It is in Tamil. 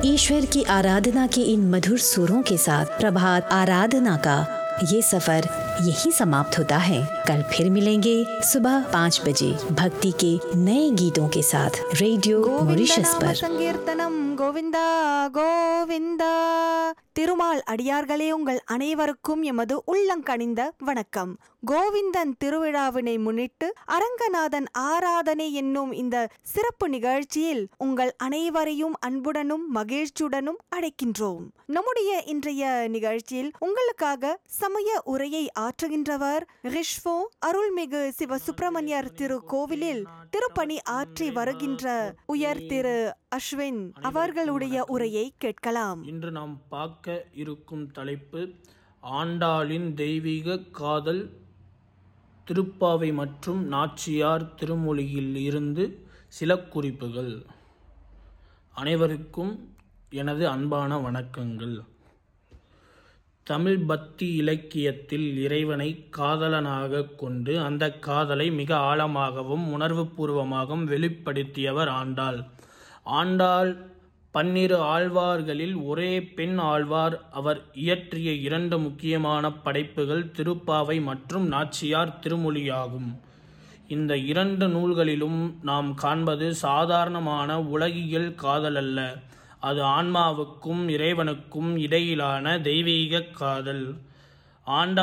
ईश्वर की आराधना के इन मधुर सुरों के साथ प्रभात आराधना का ये सफर यही समाप्त होता है कल फिर मिलेंगे सुबह पाँच बजे भक्ति के नए गीतों के साथ रेडियो கோவிந்த मॉरिशस நாம पर சங்கீர்த்தனம் கோவிந்தா கோவிந்தா திருமால் அடியார்களே உங்கள் அனைவருக்கும் எமது உள்ளங்கனிந்த வணக்கம் கோவிந்தன் திருவிழாவினை முன்னிட்டு அரங்கநாதன் ஆராதனை என்னும் இந்த சிறப்பு நிகழ்ச்சியில் உங்கள் அனைவரையும் அன்புடனும் மகிழ்ச்சியுடனும் அழைக்கின்றோம் நம்முடைய இன்றைய நிகழ்ச்சியில் உங்களுக்காக சமய உரையை ஆற்றுகின்றவர் ரிஷ்வோ அருள்மிகு சிவ சுப்பிரமணியர் திரு கோவிலில் திருப்பணி ஆற்றி வருகின்ற உயர் திரு அஸ்வின் அவர்களுடைய உரையை கேட்கலாம் இன்று நாம் பார்க்க இருக்கும் தலைப்பு ஆண்டாளின் தெய்வீக காதல் திருப்பாவை மற்றும் நாச்சியார் திருமொழியில் இருந்து சில குறிப்புகள் அனைவருக்கும் எனது அன்பான வணக்கங்கள் தமிழ் பக்தி இலக்கியத்தில் இறைவனை காதலனாக கொண்டு அந்த காதலை மிக ஆழமாகவும் உணர்வுபூர்வமாகவும் வெளிப்படுத்தியவர் ஆண்டாள் ஆண்டாள் பன்னிரு ஆழ்வார்களில் ஒரே பெண் ஆழ்வார் அவர் இயற்றிய இரண்டு முக்கியமான படைப்புகள் திருப்பாவை மற்றும் நாச்சியார் திருமொழியாகும் இந்த இரண்டு நூல்களிலும் நாம் காண்பது சாதாரணமான உலகியல் காதல் அல்ல அது ஆன்மாவுக்கும் இறைவனுக்கும் இடையிலான தெய்வீக காதல் ஆண்டா